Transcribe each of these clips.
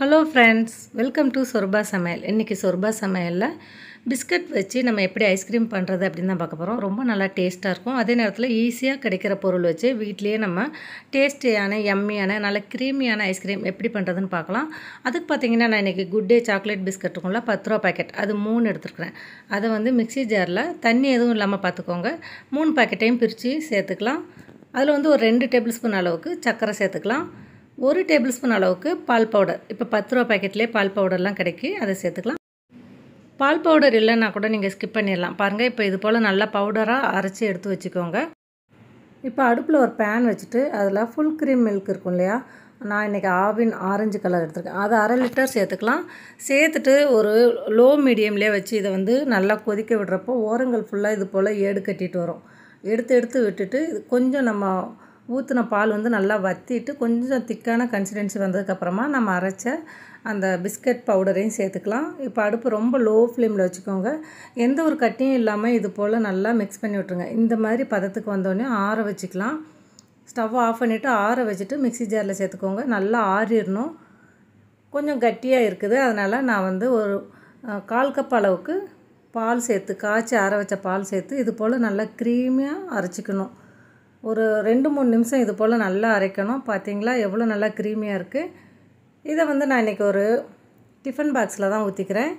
hello friends welcome to shorba சமையல் இன்றைக்கி சொர்பா சமையலில் பிஸ்கட் வச்சு நம்ம எப்படி ஐஸ்கிரீம் பண்ணுறது அப்படின்னு தான் பார்க்க போகிறோம் ரொம்ப நல்லா டேஸ்ட்டாக இருக்கும் அதே நேரத்தில் ஈஸியாக கிடைக்கிற பொருள் வச்சு வீட்லேயே நம்ம டேஸ்டியான எம்மியான நல்ல க்ரீமியான ஐஸ்கிரீம் எப்படி பண்ணுறதுன்னு பார்க்கலாம் அதுக்கு பார்த்தீங்கன்னா நான் இன்றைக்கி குட் டே சாக்லேட் பிஸ்கட் இருக்கும்ல பத்து ரூபா பாக்கெட் அது மூணு எடுத்துருக்குறேன் அதை வந்து மிக்ஸி ஜாரில் தண்ணி எதுவும் இல்லாமல் பார்த்துக்கோங்க மூணு பாக்கெட்டையும் பிரித்து சேர்த்துக்கலாம் அதில் வந்து ஒரு ரெண்டு டேபிள் ஸ்பூன் அளவுக்கு சர்க்கரை சேர்த்துக்கலாம் ஒரு டேபிள் ஸ்பூன் அளவுக்கு பால் பவுடர் இப்போ பத்து ரூபா பாக்கெட்லேயே பால் பவுடர்லாம் கிடைக்கி அதை சேர்த்துக்கலாம் பால் பவுடர் இல்லைன்னா கூட நீங்கள் ஸ்கிப் பண்ணிடலாம் பாருங்கள் இப்போ இது போல் நல்லா பவுடராக அரைச்சி எடுத்து வச்சுக்கோங்க இப்போ அடுப்பில் ஒரு பேன் வச்சுட்டு அதில் ஃபுல் க்ரீம் மில்க் இருக்கும் இல்லையா நான் இன்றைக்கி ஆவின் ஆரஞ்சு கலர் எடுத்துருக்கேன் அதை அரை லிட்டர் சேர்த்துக்கலாம் சேர்த்துட்டு ஒரு லோ மீடியம்லேயே வச்சு இதை வந்து நல்லா கொதிக்க விடுறப்போ ஓரங்கள் ஃபுல்லாக இது போல் ஏடு கட்டிட்டு வரும் எடுத்து எடுத்து விட்டுட்டு இது கொஞ்சம் நம்ம ஊற்றின பால் வந்து நல்லா வற்றிட்டு கொஞ்சம் திக்கான கன்சிஸ்டன்சி வந்ததுக்கப்புறமா நம்ம அரைச்ச அந்த பிஸ்கட் பவுடரையும் சேர்த்துக்கலாம் இப்போ அடுப்பு ரொம்ப லோ ஃப்ளேமில் வச்சுக்கோங்க எந்த ஒரு கட்டியும் இல்லாமல் இது போல் நல்லா மிக்ஸ் பண்ணி விட்ருங்க இந்த மாதிரி பதத்துக்கு வந்தோடனே ஆற வச்சுக்கலாம் ஸ்டவ் ஆஃப் பண்ணிவிட்டு ஆற வச்சுட்டு மிக்ஸி ஜாரில் சேர்த்துக்கோங்க நல்லா ஆறிடணும் கொஞ்சம் கட்டியாக இருக்குது அதனால் நான் வந்து ஒரு கால் கப் அளவுக்கு பால் சேர்த்து காய்ச்சி ஆற வச்ச பால் சேர்த்து இது போல் நல்லா க்ரீமியாக அரைச்சிக்கணும் ஒரு ரெண்டு மூணு நிமிஷம் இது போல் நல்லா அரைக்கணும் பார்த்தீங்களா எவ்வளோ நல்லா க்ரீமியாக இருக்குது இதை வந்து நான் இன்றைக்கி ஒரு டிஃபன் பாக்ஸில் தான் ஊற்றிக்கிறேன்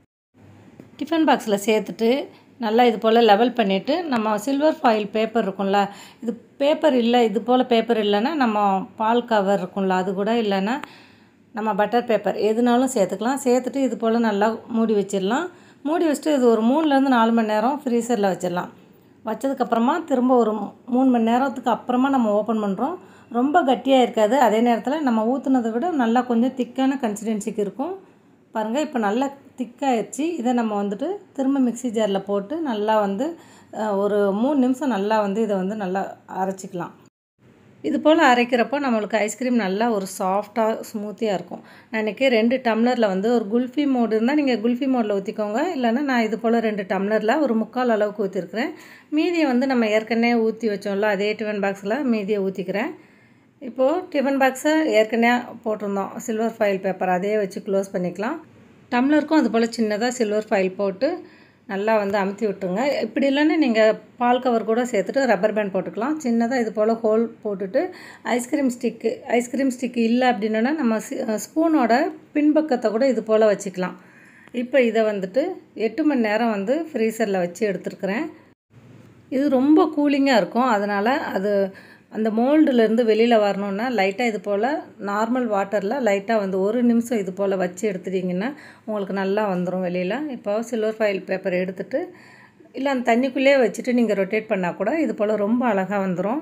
டிஃபன் பாக்ஸில் சேர்த்துட்டு நல்லா இது போல் லெவல் பண்ணிவிட்டு நம்ம சில்வர் ஃபாயில் பேப்பர் இருக்கும்ல இது பேப்பர் இல்லை இது போல் பேப்பர் இல்லைன்னா நம்ம பால் கவர் இருக்கும்ல அது கூட இல்லைன்னா நம்ம பட்டர் பேப்பர் எதுனாலும் சேர்த்துக்கலாம் சேர்த்துட்டு இது போல் நல்லா மூடி வச்சிடலாம் மூடி வச்சுட்டு இது ஒரு மூணுலேருந்து நாலு மணி நேரம் ஃப்ரீசரில் வச்சிடலாம் வச்சதுக்கப்புறமா திரும்ப ஒரு மூணு மணி நேரத்துக்கு அப்புறமா நம்ம ஓப்பன் பண்ணுறோம் ரொம்ப கட்டியாக இருக்காது அதே நேரத்தில் நம்ம ஊற்றுனதை விட நல்லா கொஞ்சம் திக்கான கன்சிஸ்டன்சிக்கு இருக்கும் பாருங்கள் இப்போ நல்லா திக்காகிடுச்சு இதை நம்ம வந்துட்டு திரும்ப மிக்ஸி ஜாரில் போட்டு நல்லா வந்து ஒரு மூணு நிமிஷம் நல்லா வந்து இதை வந்து நல்லா அரைச்சிக்கலாம் இது போல் அரைக்கிறப்போ நம்மளுக்கு ஐஸ்கிரீம் நல்லா ஒரு சாஃப்டாக ஸ்மூத்தியாக இருக்கும் நான் இன்றைக்கி ரெண்டு டம்ளரில் வந்து ஒரு குல்ஃபி மோடு இருந்தால் நீங்கள் குல்ஃபி மோடில் ஊற்றிக்கோங்க இல்லைன்னா நான் இது போல் ரெண்டு டம்ளரில் ஒரு முக்கால் அளவுக்கு ஊற்றிருக்கிறேன் மீதியை வந்து நம்ம ஏற்கனவே ஊற்றி வச்சோம்ல அதே டிஃபன் பாக்ஸில் மீதியை ஊற்றிக்கிறேன் இப்போது டிஃபன் பாக்ஸை ஏற்கனவே போட்டிருந்தோம் சில்வர் ஃபைல் பேப்பர் அதே வச்சு க்ளோஸ் பண்ணிக்கலாம் டம்ளருக்கும் அது போல் சின்னதாக சில்வர் ஃபைல் போட்டு நல்லா வந்து அமுத்தி விட்டுருங்க இப்படி இல்லைன்னா நீங்கள் பால் கவர் கூட சேர்த்துட்டு ரப்பர் பேண்ட் போட்டுக்கலாம் சின்னதாக இது போல் ஹோல் போட்டுட்டு ஐஸ்கிரீம் ஸ்டிக்கு ஐஸ்கிரீம் ஸ்டிக்கு இல்லை அப்படின்னா நம்ம ஸ்பூனோட பின்பக்கத்தை கூட இது போல் வச்சுக்கலாம் இப்போ இதை வந்துட்டு எட்டு மணி நேரம் வந்து ஃப்ரீசரில் வச்சு எடுத்துருக்குறேன் இது ரொம்ப கூலிங்காக இருக்கும் அதனால் அது அந்த மோல்டுலேருந்து வெளியில் வரணுன்னா லைட்டாக இது போல் நார்மல் வாட்டரில் லைட்டாக வந்து ஒரு நிமிஷம் இது போல் வச்சு எடுத்துட்டிங்கன்னா உங்களுக்கு நல்லா வந்துடும் வெளியில் இப்போ சில்வர் ஃபைல் பேப்பர் எடுத்துகிட்டு இல்லை அந்த தண்ணிக்குள்ளேயே வச்சுட்டு நீங்கள் ரொட்டேட் பண்ணால் கூட இது போல் ரொம்ப அழகாக வந்துடும்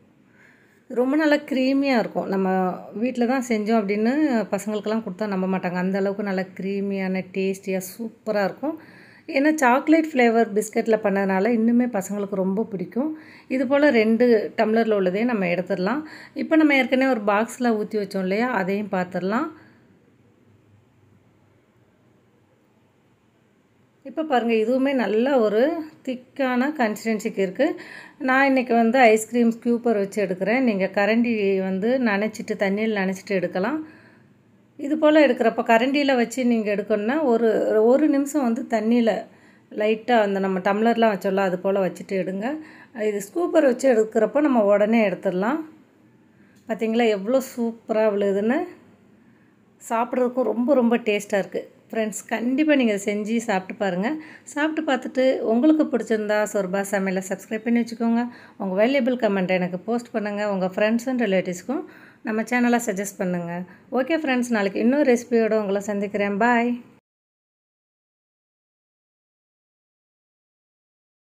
ரொம்ப நல்லா க்ரீமியாக இருக்கும் நம்ம வீட்டில் தான் செஞ்சோம் அப்படின்னு பசங்களுக்கெல்லாம் கொடுத்தா நம்ப மாட்டாங்க அந்த அளவுக்கு நல்லா க்ரீமியான டேஸ்டியாக சூப்பராக இருக்கும் ஏன்னா சாக்லேட் ஃப்ளேவர் பிஸ்கட்டில் பண்ணதுனால இன்னுமே பசங்களுக்கு ரொம்ப பிடிக்கும் இது போல் ரெண்டு டம்ளரில் உள்ளதையும் நம்ம எடுத்துடலாம் இப்போ நம்ம ஏற்கனவே ஒரு பாக்ஸில் ஊற்றி வச்சோம் இல்லையா அதையும் பார்த்துடலாம் இப்போ பாருங்கள் இதுவுமே நல்ல ஒரு திக்கான கன்சிஸ்டன்சிக்கு இருக்குது நான் இன்றைக்கி வந்து ஐஸ்கிரீம் ஸ்கியூப்பர் வச்சு எடுக்கிறேன் நீங்கள் கரண்டி வந்து நனைச்சிட்டு தண்ணியில் நனைச்சிட்டு எடுக்கலாம் இது போல் எடுக்கிறப்ப கரண்டியில் வச்சு நீங்கள் எடுக்கணுன்னா ஒரு ஒரு நிமிஷம் வந்து தண்ணியில் லைட்டாக அந்த நம்ம டம்ளர்லாம் வச்சோம்ல அது போல் வச்சுட்டு எடுங்க இது ஸ்கூப்பர் வச்சு எடுக்கிறப்போ நம்ம உடனே எடுத்துடலாம் பார்த்திங்களா எவ்வளோ சூப்பராக விழுதுன்னு சாப்பிட்றதுக்கும் ரொம்ப ரொம்ப டேஸ்ட்டாக இருக்குது ஃப்ரெண்ட்ஸ் கண்டிப்பாக நீங்கள் செஞ்சு சாப்பிட்டு பாருங்கள் சாப்பிட்டு பார்த்துட்டு உங்களுக்கு பிடிச்சிருந்தா சொர்பா சமையலை சப்ஸ்கிரைப் பண்ணி வச்சுக்கோங்க உங்கள் வேல்யூபிள் கமெண்ட்டை எனக்கு போஸ்ட் பண்ணுங்கள் உங்கள் ஃப்ரெண்ட்ஸ் அண்ட் ரிலேட்டிவ்ஸ்க்கும் நம்ம சேனலை சஜஸ்ட் பண்ணுங்கள் ஓகே ஃப்ரெண்ட்ஸ் நாளைக்கு இன்னொரு ரெசிபியோடு உங்களை சந்திக்கிறேன் பாய்